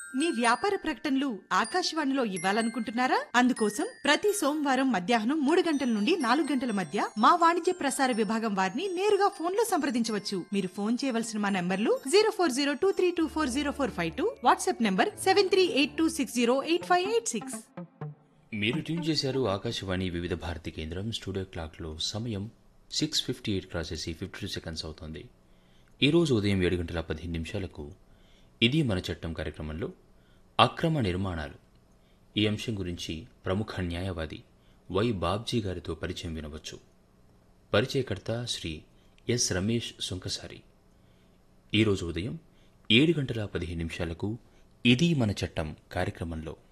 మీ వ్యాపార ప్రకటనలు ఆకాశవాణిలో ఇవ్వాలనుకుంటున్నారా అందుకోసం ప్రతి సోమవారం మధ్యాహ్నం మూడు గంటల నుండి నాలుగు గంటల మధ్య మా వాణిజ్య ప్రసార విభాగం వారిని నేరుగా ఫోన్ లో సంప్రదించవచ్చు మీరు ఫోన్ చేయవలసిన మా నంబర్లు zero four zero two three two four zero four five two WhatsApp number seven three eight two six zero eight five eight six మీరు ట్యూన్ చేశారు ఆకాశవాణి వివిధ భారతి కేంద్రం స్టూడియో క్లాక్లో సమయం సిక్స్ ఫిఫ్టీ ఎయిట్ క్రాస్ చేసి ఫిఫ్టీ టూ సెకండ్స్ అవుతోంది ఈరోజు ఉదయం ఏడు గంటల పదిహేను నిమిషాలకు ఇది మన చట్టం కార్యక్రమంలో అక్రమ నిర్మాణాలు ఈ అంశం గురించి ప్రముఖ న్యాయవాది వై బాబ్జీ గారితో పరిచయం వినవచ్చు పరిచయకర్త శ్రీ ఎస్ రమేష్ సుంకసారి ఈరోజు ఉదయం ఏడు గంటల పదిహేను నిమిషాలకు ఇది మన చట్టం కార్యక్రమంలో